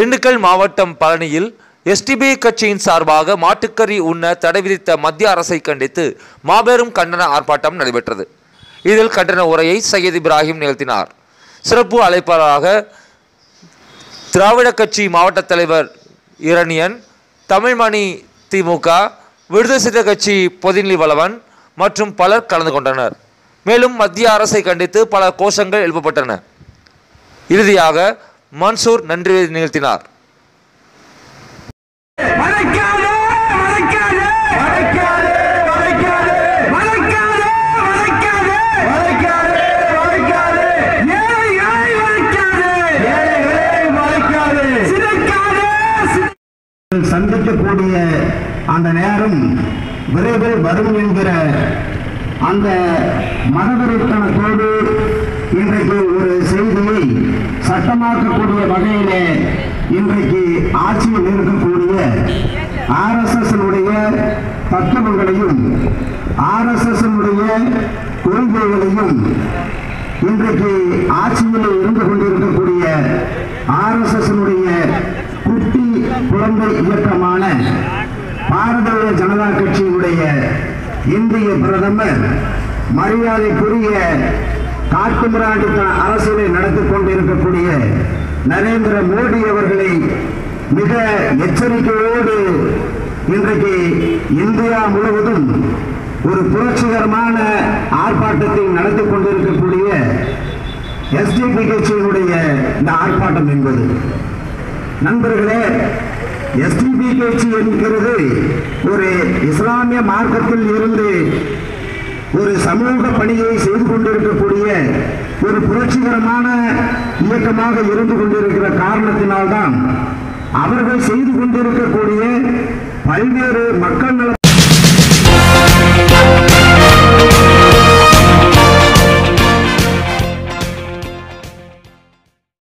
திண்டுக்கல் மாவட்டம் பழனியில் எஸ்டிபி கட்சியின் சார்பாக மாட்டுக்கறி உண்ண தடை விதித்த மத்திய அரசை கண்டித்து மாபெரும் கண்டன ஆர்ப்பாட்டம் நடைபெற்றது இதில் கண்டன உரையை சையத் இப்ராஹிம் நிகழ்த்தினார் சிறப்பு அழைப்பாளராக திராவிட கட்சி மாவட்ட தலைவர் இரணியன் தமிழ்மணி திமுக விடுதலை சிறுத்தை கட்சி பொதிநிலை வளவன் மற்றும் பலர் கலந்து கொண்டனர் மேலும் மத்திய அரசை கண்டித்து பல கோஷங்கள் எழுப்பப்பட்டன இறுதியாக மன்சூர் நன்றி நிகழ்த்தினார் மறைக்காதே மறைக்காதே மறைக்காதே மறைக்காதே மறைக்காதே மறைக்காதே மறைக்காதே மறைக்காதே ஏழை ஏழை மறைக்காதே ஏழை ஏழை மறைக்காதே சிதைக்காதே சிதை- சந்திக்கக்கூடிய அந்த நேரம் விரைவில் வரும் என்கிற அந்த மனதிருத்தனத்தோடு இன்றைக்கு ஒரு செய்தியை சட்டமாக்கக்கூடிய வகையிலே இன்றைக்கு ஆட்சியில் இருக்கக்கூடிய ஆர்எஸ்எஸ் தத்துவங்களையும் ஆர்எஸ்எஸ் கொள்கைகளையும் இன்றைக்கு ஆட்சியில் இருந்து கொண்டிருக்கக்கூடிய ஆர்எஸ்எஸ் குட்டி குழந்தை இயக்கமான பாரதிய ஜனதா கட்சியினுடைய இந்திய பிரதமர் மரியாதைக்குரிய காட்டுமிராண்டித்தன அரசியலை நடத்தி கொண்டிருக்கக்கூடிய நரேந்திர மோடி அவர்களை மிக எச்சரிக்கையோடு இன்றைக்கு இந்தியா முழுவதும் ஒரு புரட்சிகரமான ஆர்ப்பாட்டத்தை நடத்தி கொண்டிருக்கக்கூடிய எஸ்டிபி கட்சியினுடைய இந்த ஆர்ப்பாட்டம் என்பது நண்பர்களே எஸ்டிபி கட்சி என்கிறது ஒரு இஸ்லாமிய மார்க்கத்தில் இருந்து ஒரு சமூக பணியை செய்து கொண்டிருக்கக்கூடிய ஒரு புரட்சிகரமான இயக்கமாக இருந்து கொண்டிருக்கிற காரணத்தினால்தான் அவர்கள் செய்து கொண்டிருக்கக்கூடிய பல்வேறு மக்கள் நல